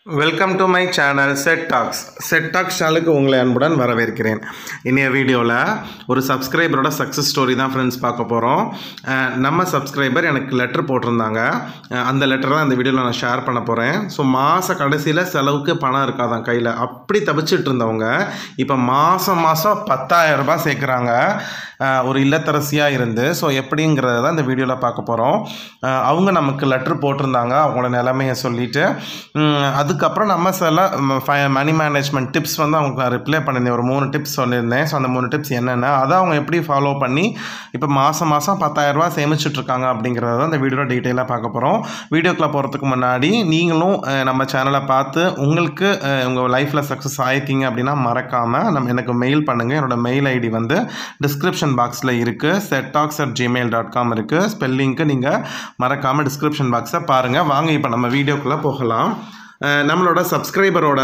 welcome to my channel set talks set talks சேனலுக்கு உங்களை அன்புடன் வரவேற்கிறேன் இன்றைய வீடியோவில் ஒரு சப்ஸ்கிரைபரோட சக்ஸஸ் ஸ்டோரி தான் ஃப்ரெண்ட்ஸ் பார்க்க போகிறோம் நம்ம சப்ஸ்கிரைபர் எனக்கு லெட்டர் போட்டிருந்தாங்க அஹ் அந்த லெட்டர் தான் இந்த வீடியோவில் நான் ஷேர் பண்ண போகிறேன் ஸோ மாத கடைசியில் செலவுக்கு பணம் இருக்காதான் கையில் அப்படி தப்பிச்சிட்டு இருந்தவங்க இப்போ மாதம் மாதம் பத்தாயிரம் ரூபாய் சேர்க்குறாங்க அஹ் ஒரு இல்லத்தரசியாக இருந்து ஸோ எப்படிங்கிறத தான் இந்த வீடியோவில் பார்க்க போகிறோம் அவங்க நமக்கு லெட்ரு போட்டிருந்தாங்க அவங்களோட நிலைமையை சொல்லிட்டு உம், அதுக்கப்புறம் நம்ம சில மணி மேனேஜ்மெண்ட் டிப்ஸ் வந்து அவங்க ரிப்ளை பண்ணியிருந்தேன் ஒரு மூணு டிப்ஸ் சொல்லியிருந்தேன் ஸோ அந்த மூணு டிப்ஸ் என்னென்ன அதை அவங்க எப்படி ஃபாலோ பண்ணி இப்போ மாதம் மாதம் பத்தாயிரரூபா சேமிச்சிட்ருக்காங்க அப்படிங்கிறத தான் இந்த வீடியோவில் டீட்டெயிலாக பார்க்க போகிறோம் வீடியோக்குள்ளே போகிறதுக்கு முன்னாடி நீங்களும் அஹ், நம்ம சேனலை பார்த்து உங்களுக்கு அஹ், உங்கள் லைஃப்பில் சக்ஸஸ் ஆயிருக்கீங்க அப்படின்னா மறக்காமல் நம்ம எனக்கு மெயில் பண்ணுங்கள் என்னோட மெயில் ஐடி வந்து டிஸ்கிரிப்ஷன் பாக்ஸில் இருக்குது settalks at Gmail dot com இருக்குது ஸ்பெல்லிங்க்கு நீங்கள் மறக்காமல் டிஸ்கிரிப்ஷன் பாக்ஸை பாருங்கள் வாங்க இப்போ நம்ம வீடியோக்குள்ளே போகலாம் அஹ் நம்மளோட சப்ஸ்கிரைபரோட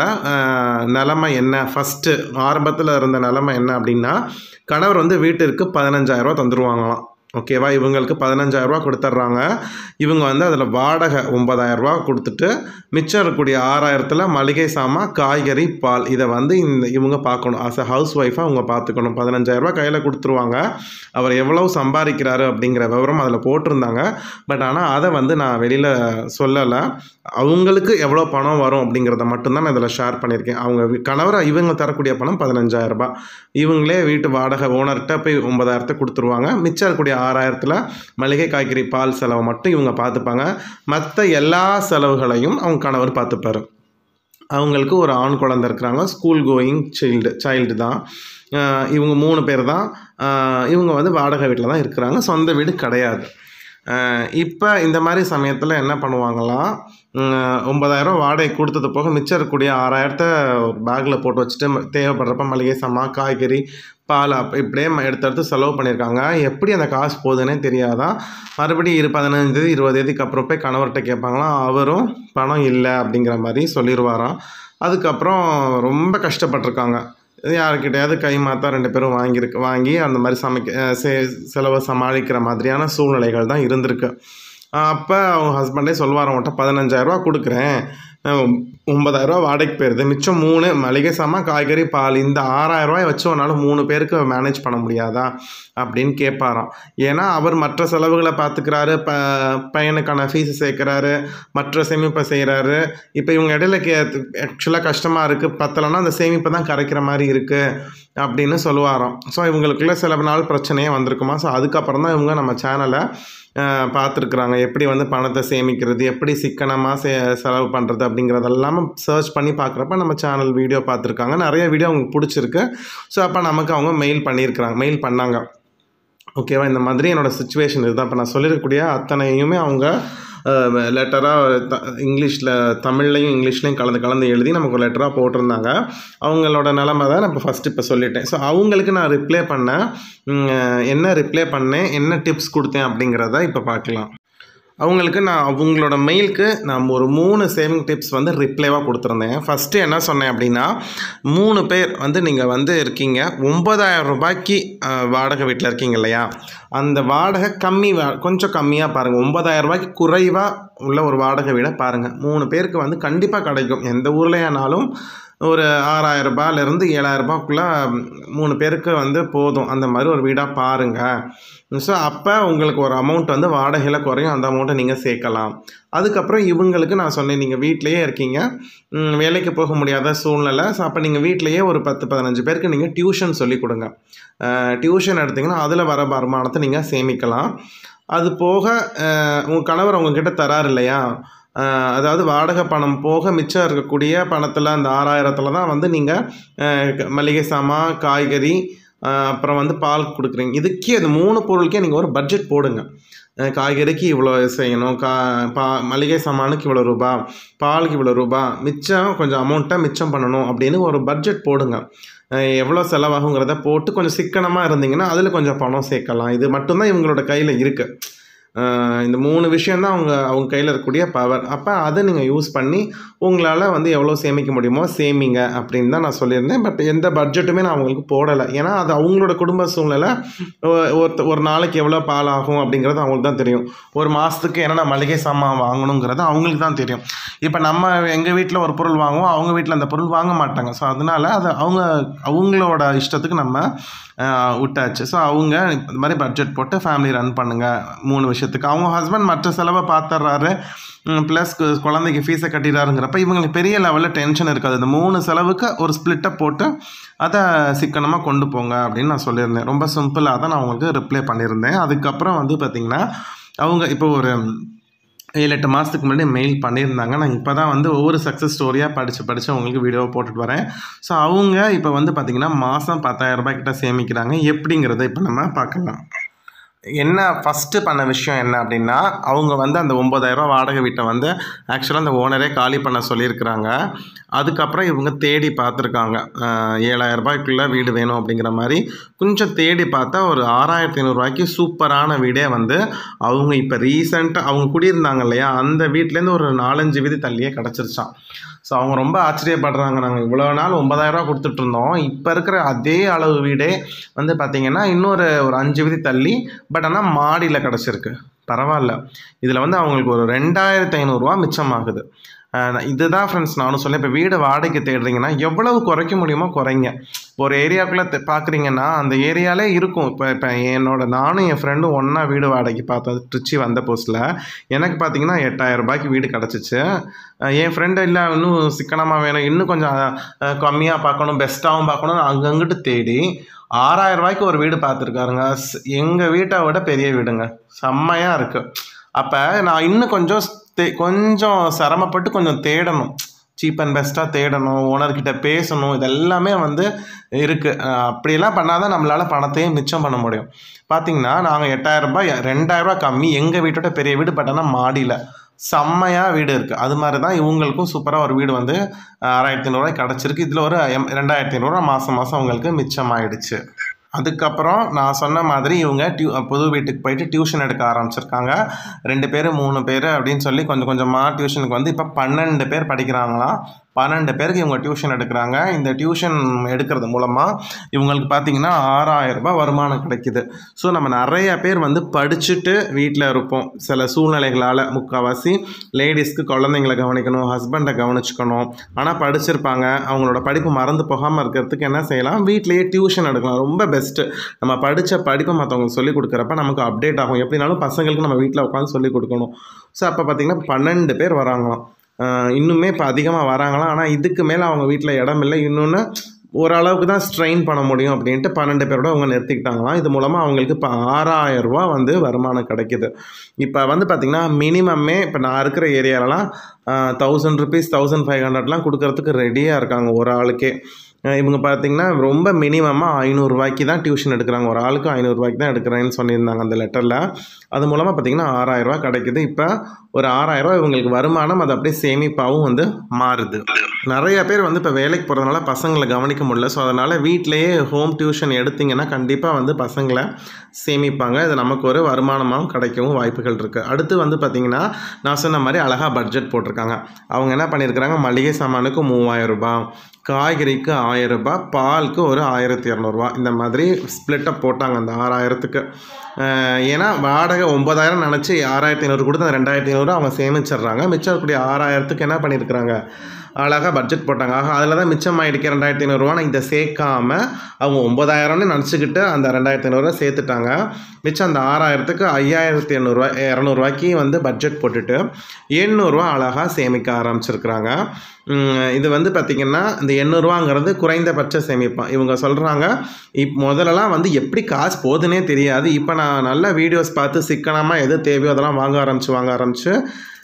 நிலமை என்ன ஃபஸ்ட்டு ஆரம்பத்தில் இருந்த நிலமை என்ன அப்படின்னா கணவர் வந்து வீட்டிற்கு பதினஞ்சாயிரரூவா தந்துருவாங்களாம் ஓகேவா இவங்களுக்கு பதினஞ்சாயிரரூவா கொடுத்துட்றாங்க இவங்க வந்து அதில் வாடகை ஒம்பதாயிரரூவா கொடுத்துட்டு மிச்சம் இருக்கக்கூடிய ஆறாயிரத்தில் மளிகை சாமான் காய்கறி பால் இதை வந்து இந்த இவங்க பார்க்கணும் அஸ் அ ஹவுஸ் ஒய்ஃபாக அவங்க பார்த்துக்கணும் பதினஞ்சாயிரரூவா கையில் கொடுத்துருவாங்க அவர் எவ்வளவு சம்பாதிக்கிறாரு அப்படிங்கிற விவரம் அதில் போட்டிருந்தாங்க பட் ஆனால் அதை வந்து நான் வெளியில் சொல்லலை அவங்களுக்கு எவ்வளோ பணம் வரும் அப்படிங்கிறத மட்டும்தான் நான் இதில் ஷேர் பண்ணியிருக்கேன் அவங்க வி- கணவர் இவங்க தரக்கூடிய பணம் பதினஞ்சாயிரம் ரூபாய் இவங்களே வீட்டு வாடகை ஓனர்கிட்ட போய் ஒன்பதாயிரத்தை கொடுத்துருவாங்க மிச்சம் இருக்கக்கூடிய ஆறாயிரத்தில் மளிகை காய்கறி பால் செலவை மட்டும் இவங்க பார்த்துப்பாங்க மற்ற எல்லா செலவுகளையும் அவங்க கணவர் பார்த்துப்பாரு அவங்களுக்கு ஒரு ஆண் குழந்தை இருக்கிறாங்க ஸ்கூல் கோயிங் சைல்டு சைல்டு தான் ஆஹ் இவங்க மூணு பேர் தான் ஆஹ் இவங்க வந்து வாடகை வீட்டில் தான் இருக்கிறாங்க சொந்த வீடு கிடையாது இப்போ இந்த மாதிரி சமயத்தில் என்ன பண்ணுவாங்களாம் உம், ஒன்பதாயிரம் வாடகை கொடுத்தது போக மிச்சம் இருக்கக்கூடிய ஆறாயிரத்தை ஒரு பேக்கில் போட்டு வச்சுட்டு ம- தேவைப்படுறப்ப மளிகை சாமான் காய்கறி பால் அப் இப்படியே ம- எடுத்து எடுத்து செலவு பண்ணியிருக்காங்க எப்படி அந்த காசு போகுதுன்னே தெரியாதான் மறுபடியும் இரு பதினஞ்சு தேதி இருபது தேதிக்கு அப்புறம் போய் கணவர்கிட்ட கேட்பாங்களாம் அவரும் பணம் இல்லை அப்படிங்கிற மாதிரி சொல்லிடுவாராம் அதுக்கப்புறம் ரொம்ப கஷ்டப்பட்டிருக்காங்க யாருக்கிட்டையாவது கை மாத்தா ரெண்டு பேரும் வாங்கியிருக்கு வாங்கி அந்த மாதிரி சமைக்க அஹ் செ செலவை சமாளிக்கிற மாதிரியான சூழ்நிலைகள் தான் இருந்திருக்கு அப்போ அவங்க ஹஸ்பண்டே சொல்லுவார் அவன்கிட்ட பதினஞ்சாயிரரூவா கொடுக்குறேன் அஹ் ஒன்பதாயிரரூவா வாடகைக்கு போயிருது மிச்சம் மூணு மளிகை சாமான் காய்கறி பால் இந்த ஆறாயிரரூவாய் வச்சு உன்னால மூணு பேருக்கு மேனேஜ் பண்ண முடியாதா அப்படின்னு கேட்பாராம் ஏன்னா அவர் மற்ற செலவுகளை பார்த்துக்கிறாரு ப பையனுக்கான ஃபீஸ் சேர்க்குறாரு மற்ற சேமிப்பை செய்கிறாரு இப்போ இவங்க இடையில கே ஆக்சுவலாக கஷ்டமாக இருக்குது பத்தலைன்னா அந்த சேமிப்பை தான் கரைக்கிற மாதிரி இருக்குது அப்படின்னு சொல்லுவாராம் ஸோ இவங்களுக்குள்ள சில நாள் பிரச்சனையே வந்திருக்குமா ஸோ அதுக்கப்புறம் தான் இவங்க நம்ம சேனலை பார்த்துருக்குறாங்க எப்படி வந்து பணத்தை சேமிக்கிறது எப்படி சிக்கனமாக சே செலவு பண்ணுறது அப்படிங்கிறதெல்லாம் சர்ச் பண்ணி பார்க்குறப்ப நம்ம சேனல் வீடியோ பார்த்துருக்காங்க நிறைய வீடியோ அவங்களுக்கு பிடிச்சிருக்கு ஸோ அப்போ நமக்கு அவங்க மெயில் பண்ணியிருக்கிறாங்க மெயில் பண்ணாங்க ஓகேவா இந்த மாதிரி என்னோடய சுச்சுவேஷன் இதுதான் இப்போ நான் சொல்லியிருக்கக்கூடிய அத்தனையுமே அவங்க லெட்டராக த இங்கிலீஷில் தமிழ்லையும் இங்கிலீஷ்லையும் கலந்து கலந்து எழுதி நமக்கு ஒரு லெட்டராக போட்டிருந்தாங்க அவங்களோட நிலமை தான் நான் இப்போ ஃபஸ்ட்டு இப்போ சொல்லிட்டேன் ஸோ அவங்களுக்கு நான் ரிப்ளை பண்ணேன் உம், என்ன ரிப்ளை பண்ணேன் என்ன டிப்ஸ் கொடுத்தேன் அப்படிங்கிறத இப்போ பார்க்கலாம் அவங்களுக்கு நான் அவங்களோட மெயிலுக்கு நான் ஒரு மூணு சேவிங் டிப்ஸ் வந்து ரிப்ளைவாக கொடுத்துருந்தேன் ஃபஸ்ட்டு என்ன சொன்னேன் அப்படின்னா மூணு பேர் வந்து நீங்கள் வந்து இருக்கீங்க ஒம்பதாயிரம் ரூபாய்க்கு அஹ், வாடகை வீட்டில் இருக்கீங்க இல்லையா அந்த வாடகை கம்மி வா கொஞ்சம் கம்மியாக பாருங்கள் ஒம்பதாயிரம் ரூபாய்க்கு குறைவாக உள்ள ஒரு வாடகை வீடை பாருங்கள் மூணு பேருக்கு வந்து கண்டிப்பாக கிடைக்கும் எந்த ஊர்லையானாலும் ஒரு ஆறாயிரம் ரூபாயிலேருந்து ஏழாயிரம் ரூபாய்க்குள்ளே மூணு பேருக்கு வந்து போதும் அந்த மாதிரி ஒரு வீடாக பாருங்கள் ஸோ அப்போ உங்களுக்கு ஒரு அமௌண்ட் வந்து வாடகையில் குறையும் அந்த அமௌண்ட்டை நீங்கள் சேர்க்கலாம் அதுக்கப்புறம் இவங்களுக்கு நான் சொன்னேன் நீங்கள் வீட்டிலையே இருக்கீங்க ம், வேலைக்கு போக முடியாத சூழ்நிலை ஸோ அப்போ நீங்கள் வீட்டிலையே ஒரு பத்து பதினஞ்சு பேருக்கு நீங்கள் டியூஷன் சொல்லி கொடுங்க டியூஷன் எடுத்திங்கன்னா அதில் வர வருமானத்தை நீங்கள் சேமிக்கலாம் அது போக உங்கள் கணவர் உங்ககிட்ட தராரு இல்லையா அஹ், அதாவது வாடகை பணம் போக மிச்சம் இருக்கக்கூடிய பணத்தில் அந்த ஆறாயிரத்தில் தான் வந்து நீங்கள் மளிகை சாமான் காய்கறி அஹ், அப்புறம் வந்து பால் கொடுக்குறீங்க இதுக்கே அது மூணு பொருளுக்கே நீங்கள் ஒரு பட்ஜெட் போடுங்க அஹ், காய்கறிக்கு இவ்வளோ செய்யணும் கா பா மளிகை சாமானுக்கு இவ்வளோ ரூபா பாலுக்கு இவ்வளோ ரூபா மிச்சம் கொஞ்சம் அமௌண்ட்டை மிச்சம் பண்ணணும் அப்படின்னு ஒரு பட்ஜெட் போடுங்க அஹ், எவ்வளோ செலவாகுங்கிறத போட்டு கொஞ்சம் சிக்கனமாக இருந்தீங்கன்னா அதில் கொஞ்சம் பணம் சேர்க்கலாம் இது மட்டும்தான் இவங்களோட கையில் இருக்குது அஹ் இந்த மூணு விஷயம் தான் அவங்க அவங்க கையில் இருக்கக்கூடிய பவர் அப்போ அதை நீங்கள் யூஸ் பண்ணி உங்களால் வந்து எவ்வளோ சேமிக்க முடியுமோ சேமிங்க அப்படின்னு தான் நான் சொல்லியிருந்தேன் பட் எந்த பட்ஜெட்டுமே நான் அவங்களுக்கு போடலை ஏன்னா அது அவங்களோட குடும்ப சூழ்நிலை ஒ- ஒருத்த ஒரு நாளைக்கு எவ்வளோ பால் ஆகும் அப்படிங்கிறது அவங்களுக்கு தான் தெரியும் ஒரு மாதத்துக்கு என்னென்ன மளிகை சாமான் வாங்கணுங்கிறது அவங்களுக்கு தான் தெரியும் இப்போ நம்ம எங்கள் வீட்டில் ஒரு பொருள் வாங்குவோம் அவங்க வீட்டில் அந்த பொருள் வாங்க மாட்டாங்க ஸோ அதனால அது அவங்க அவங்களோட இஷ்டத்துக்கு நம்ம ஆஹ், விட்டாச்சு ஸோ அவங்க இந்த மாதிரி பட்ஜெட் போட்டு ஃபேமிலி ரன் பண்ணுங்கள் மூணு விஷயத்துக்கு அவங்க ஹஸ்பண்ட் மற்ற செலவை பார்த்துட்றாரு ப்ளஸ் குழந்தைக்கு ஃபீஸை கட்டிடுறாருங்கிறப்ப இவங்களுக்கு பெரிய லெவலில் டென்ஷன் இருக்காது இந்த மூணு செலவுக்கு ஒரு ஸ்ப்ளிட்டை போட்டு அதை சிக்கனமாக கொண்டு போங்க அப்படின்னு நான் சொல்லியிருந்தேன் ரொம்ப சிம்பிளாக தான் நான் அவங்களுக்கு ரிப்ளை பண்ணியிருந்தேன் அதுக்கப்புறம் வந்து பார்த்திங்கன்னா அவங்க இப்போ ஒரு ஏழு எட்டு மாதத்துக்கு முன்னாடி மெயில் பண்ணியிருந்தாங்க நான் இப்போ தான் வந்து ஒவ்வொரு சக்ஸஸ் ஸ்டோரியாக படித்து படித்து அவங்களுக்கு வீடியோவை போட்டுட்டு வரேன் ஸோ அவங்க இப்போ வந்து பார்த்திங்கன்னா மாதம் பத்தாயிரம் ரூபாய் கிட்ட சேமிக்கிறாங்க எப்படிங்கிறத இப்போ நம்ம பார்க்கலாம் என்ன ஃபஸ்ட்டு பண்ண விஷயம் என்ன அப்படின்னா அவங்க வந்து அந்த ஒம்பதாயிரரூவா வாடகை வீட்டை வந்து ஆக்சுவலாக அந்த ஓனரே காலி பண்ண சொல்லியிருக்கிறாங்க அதுக்கப்புறம் இவங்க தேடி பார்த்துருக்காங்க ஏழாயிரம் ரூபாய்க்குள்ளே வீடு வேணும் அப்படிங்கிற மாதிரி கொஞ்சம் தேடி பார்த்தா ஒரு ஆறாயிரத்தி ஐநூறுரூவாய்க்கு சூப்பரான வீடே வந்து அவங்க இப்போ ரீசெண்டாக அவங்க குடியிருந்தாங்க இல்லையா அந்த வீட்லேருந்து ஒரு நாலஞ்சு வீதி தள்ளியே கிடச்சிருச்சான் ஸோ அவங்க ரொம்ப ஆச்சரியப்படுறாங்க நாங்கள் இவ்வளோ நாள் ஒன்பதாயிரரூவா கொடுத்துட்டு இருந்தோம் இப்போ இருக்கிற அதே அளவு வீடே வந்து பார்த்திங்கன்னா இன்னொரு ஒரு அஞ்சு வீதி தள்ளி பட் ஆனால் மாடியில் கிடச்சிருக்கு பரவாயில்ல இதில் வந்து அவங்களுக்கு ஒரு ரெண்டாயிரத்து ஐநூறுரூவா மிச்சமாகுது அஹ் நான் இதுதான் ஃப்ரெண்ட்ஸ் நானும் சொல்லேன் இப்போ வீடு வாடகைக்கு தேடுறீங்கன்னா எவ்வளவு குறைக்க முடியுமோ குறைங்க இப்போ ஒரு ஏரியாக்குள்ளே பார்க்குறீங்கன்னா அந்த ஏரியாலே இருக்கும் இப்போ இப்போ என்னோட நானும் என் ஃப்ரெண்டும் ஒன்றா வீடு வாடகைக்கு பார்த்தோம் திருச்சி வந்த போஸ்ட்டில் எனக்கு பார்த்தீங்கன்னா எட்டாயிரம் ரூபாய்க்கு வீடு கிடச்சிச்சு அஹ் என் ஃப்ரெண்டு இல்லை இன்னும் சிக்கனமாக வேணும் இன்னும் கொஞ்சம் கம்மியாக பார்க்கணும் பெஸ்ட்டாகவும் பார்க்கணும் அங்கங்கிட்டு தேடி ஆறாயிரம் ரூபாய்க்கு ஒரு வீடு பார்த்துருக்காருங்க எங்கள் வீட்டை விட பெரிய வீடுங்க செம்மையாக இருக்குது அப்போ நான் இன்னும் கொஞ்சம் தே- கொஞ்சம் சிரமப்பட்டு கொஞ்சம் தேடணும் சீப் அண்ட் பெஸ்ட்டாக தேடணும் ஓனர்கிட்ட பேசணும் இதெல்லாமே வந்து இருக்குது அப்படியெல்லாம் பண்ணாதான் நம்மளால் பணத்தையும் மிச்சம் பண்ண முடியும் பார்த்தீங்கன்னா நாங்கள் எட்டாயிரம் ரூபாய் ரெண்டாயிரம் ரூபாய் கம்மி எங்கள் வீட்டோட பெரிய வீடு பட் ஆனால் மாடியில் செம்மையாக வீடு இருக்குது அது மாதிரி தான் இவங்களுக்கும் சூப்பராக ஒரு வீடு வந்து ஆறாயிரத்தி ஐநூறுரூவாய் கிடச்சிருக்கு இதில் ஒரு எம் ரெண்டாயிரத்தி ஐநூறுரூவா மாதம் மாதம் அவங்களுக்கு மிச்சமாயிடுச்சு அதுக்கப்புறம் நான் சொன்ன மாதிரி இவங்க டியூ புது வீட்டுக்கு போயிட்டு டியூஷன் எடுக்க ஆரம்பிச்சிருக்காங்க ரெண்டு பேர் மூணு பேர் அப்படின்னு சொல்லி கொஞ்சம் கொஞ்சமாக டியூஷனுக்கு வந்து இப்போ பன்னெண்டு பேர் படிக்கிறாங்களாம் பன்னெண்டு பேருக்கு இவங்க டியூஷன் எடுக்கிறாங்க இந்த டியூஷன் எடுக்கிறது மூலமாக இவங்களுக்கு பார்த்தீங்கன்னா ஆறாயிரம் ரூபாய் வருமானம் கிடைக்குது ஸோ நம்ம நிறைய பேர் வந்து படிச்சுட்டு வீட்டில் இருப்போம் சில சூழ்நிலைகளால் முக்கால்வாசி லேடிஸ்க்கு குழந்தைங்கள கவனிக்கணும் ஹஸ்பண்டை கவனிச்சுக்கணும் ஆனால் படிச்சிருப்பாங்க அவங்களோட படிப்பு மறந்து போகாமல் இருக்கிறதுக்கு என்ன செய்யலாம் வீட்டிலேயே டியூஷன் எடுக்கலாம் ரொம்ப பெஸ்ட்டு நம்ம படித்த படிப்பை மற்றவங்களுக்கு சொல்லிக் கொடுக்குறப்ப நமக்கு அப்டேட் ஆகும் எப்படினாலும் பசங்களுக்கு நம்ம வீட்டில் உட்காந்து சொல்லிக் கொடுக்கணும் ஸோ அப்போ பார்த்தீங்கன்னா பன்னெண்டு பேர் வராங்களாம் ஆஹ் இன்னுமே இப்போ அதிகமாக வராங்களாம் ஆனால் இதுக்கு மேலே அவங்க வீட்டில் இடம் இல்லை இன்னொன்று ஓரளவுக்கு தான் ஸ்ட்ரெயின் பண்ண முடியும் அப்படின்ட்டு பன்னெண்டு பேரோட அவங்க நிறுத்திக்கிட்டாங்களாம் இது மூலமாக அவங்களுக்கு இப்போ ஆறாயிரம் ரூபா வந்து வருமானம் கிடைக்குது இப்போ வந்து பார்த்திங்கன்னா மினிமம்மே இப்போ நான் இருக்கிற ஏரியாலலாம் தௌசண்ட் ருபீஸ் தௌசண்ட் ஃபைவ் ஹண்ட்ரட்லாம் கொடுக்கறதுக்கு ரெடியாக இருக்காங்க ஒரு ஆளுக்கே அஹ் இவங்க பார்த்தீங்கன்னா ரொம்ப மினிமமாக ஐநூறுரூவாய்க்கு தான் டியூஷன் எடுக்கிறாங்க ஒரு ஆளுக்கு ஐநூறுரூவாய்க்கு தான் எடுக்கிறேன்னு சொல்லியிருந்தாங்க அந்த லெட்டரில் அது மூலமாக பார்த்தீங்கன்னா ஆறாயிரரூவா கிடைக்குது இப்போ ஒரு ஆறாயிரரூவா இவங்களுக்கு வருமானம் அது அப்படியே சேமிப்பாகவும் வந்து மாறுது நிறைய பேர் வந்து இப்போ வேலைக்கு போகிறதுனால பசங்களை கவனிக்க முடியல ஸோ அதனால் வீட்டிலேயே ஹோம் டியூஷன் எடுத்தீங்கன்னா கண்டிப்பாக வந்து பசங்களை சேமிப்பாங்க இது நமக்கு ஒரு வருமானமாகவும் கிடைக்கவும் வாய்ப்புகள் இருக்குது அடுத்து வந்து பார்த்திங்கன்னா நான் சொன்ன மாதிரி அழகாக பட்ஜெட் போட்டிருக்காங்க அவங்க என்ன பண்ணியிருக்கிறாங்க மளிகை சாமானுக்கு மூவாயிரம் ரூபாய் காய்கறிக்கு ஆயிரம் ரூபாய் பாலுக்கு ஒரு ஆயிரத்தி இரநூறுவா இந்த மாதிரி ஸ்ப்ளிட்டப் போட்டாங்க அந்த ஆறாயிரத்துக்கு அஹ் ஏன்னா வாடகை ஒம்பதாயிரம் நினச்சி ஆறாயிரத்தி ஐநூறு கொடுத்து அந்த ரெண்டாயிரத்தி ஐநூறு அவங்க சேமிச்சிடுறாங்க மிச்சம் இருக்கக்கூடிய ஆறாயிரத்துக்கு என்ன பண்ணியிருக்கிறாங்க அழகாக பட்ஜெட் போட்டாங்க ஆக அதில் தான் மிச்சம் ஆகிடுக்க ரெண்டாயிரத்தி ஐநூறுரூவா நான் இதை சேர்க்காம அவங்க ஒம்பதாயிரம்னு நினச்சிக்கிட்டு அந்த ரெண்டாயிரத்தி ஐநூறுரூவா சேர்த்துட்டாங்க மிச்சம் அந்த ஆறாயிரத்துக்கு ஐயாயிரத்தி எண்ணூறுரூவா இரநூறுவாய்க்கு வந்து பட்ஜெட் போட்டுட்டு எண்ணூறுரூவா அழகாக சேமிக்க ஆரம்பிச்சிருக்கிறாங்க உம், இது வந்து பார்த்திங்கன்னா இந்த எண்ணூறுவாங்கிறது குறைந்தபட்ச சேமிப்பான் இவங்க சொல்கிறாங்க இப் முதல்லலாம் வந்து எப்படி காசு போகுதுன்னே தெரியாது இப்போ நான் நல்ல வீடியோஸ் பார்த்து சிக்கனமாக எது தேவையோ அதெல்லாம் வாங்க ஆரம்பிச்சு வாங்க ஆரம்பிச்சு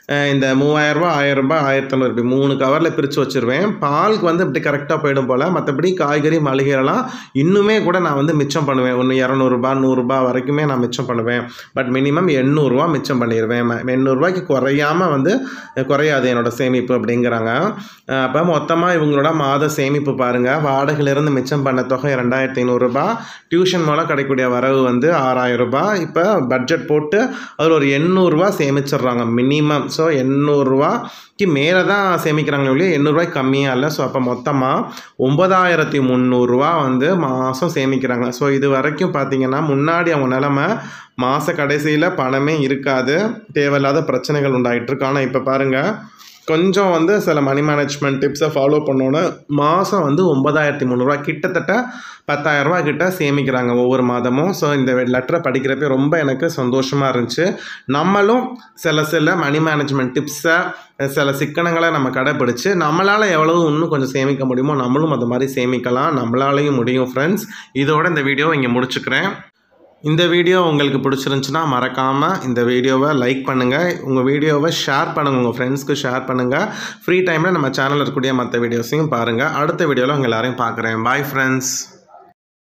அஹ் இந்த மூவாயிரரூபா ஆயிரரூபா ஆயிரத்தொண்ணூறு இப்படி மூணு கவரில் பிரித்து வச்சுருவேன் பாலுக்கு வந்து இப்படி கரெக்டாக போயிடும் போல் மற்றபடி காய்கறி மளிகைலாம் இன்னுமே கூட நான் வந்து மிச்சம் பண்ணுவேன் ஒன்று இரநூறுபா நூறுரூபா வரைக்குமே நான் மிச்சம் பண்ணுவேன் பட் மினிமம் எண்ணூறுரூவா மிச்சம் பண்ணிடுவேன் ம- எண்ணூறுரூவாய்க்கு குறையாமல் வந்து அஹ் குறையாது என்னோட சேமிப்பு அப்படிங்கிறாங்க அப்போ மொத்தமாக இவங்களோட மாத சேமிப்பு பாருங்கள் வாடகையிலேருந்து மிச்சம் பண்ண தொகை ரெண்டாயிரத்தி ஐநூறுரூபா டியூஷன் மூலம் கிடைக்கக்கூடிய வரவு வந்து ஆறாயிரம் ரூபாய் இப்போ பட்ஜெட் போட்டு அதில் ஒரு எண்ணூறுரூவா சேமிச்சிடுறாங்க மினிமம் ஸோ எண்ணூறுரூவாய்க்கு மேலே தான் சேமிக்கிறாங்களே ஒழிய எண்ணூறுரூவாய்க்கு கம்மியாக இல்லை ஸோ அப்போ மொத்தமாக ஒன்பதாயிரத்தி முந்நூறுரூவா வந்து மாதம் சேமிக்கிறாங்க ஸோ இது வரைக்கும் பார்த்தீங்கன்னா முன்னாடி அவங்க நிலமை மாத கடைசியில் பணமே இருக்காது தேவையில்லாத பிரச்சனைகள் உண்டாயிட்டு இருக்கு ஆனால் இப்போ பாருங்கள் கொஞ்சம் வந்து சில மணி மேனேஜ்மெண்ட் டிப்ஸை ஃபாலோ பண்ணோன்னே மாதம் வந்து ஒன்பதாயிரத்தி முந்நூறுரூவா கிட்டத்தட்ட பத்தாயிரரூபா கிட்ட சேமிக்கிறாங்க ஒவ்வொரு மாதமும் ஸோ இந்த லெட்டரை படிக்கிறப்ப ரொம்ப எனக்கு சந்தோஷமாக இருந்துச்சு நம்மளும் சில சில மணி மேனேஜ்மெண்ட் டிப்ஸை சில சிக்கனங்களை நம்ம கடைப்பிடிச்சு நம்மளால் எவ்வளவு இன்னும் கொஞ்சம் சேமிக்க முடியுமோ நம்மளும் அது மாதிரி சேமிக்கலாம் நம்மளாலையும் முடியும் ஃப்ரெண்ட்ஸ் இதோட இந்த வீடியோ இங்கே முடிச்சுக்கிறேன் இந்த வீடியோ உங்களுக்கு பிடிச்சிருந்துச்சுன்னா மறக்காமல் இந்த வீடியோவை லைக் பண்ணுங்கள் உங்கள் வீடியோவை ஷேர் பண்ணுங்கள் உங்கள் ஃப்ரெண்ட்ஸ்க்கு ஷேர் பண்ணுங்கள் ஃப்ரீ டைமில் நம்ம சேனலில் இருக்கக்கூடிய மற்ற வீடியோஸையும் பாருங்கள் அடுத்த வீடியோவில் உங்கள் எல்லாரையும் பார்க்குறேன் பாய் ஃப்ரெண்ட்ஸ்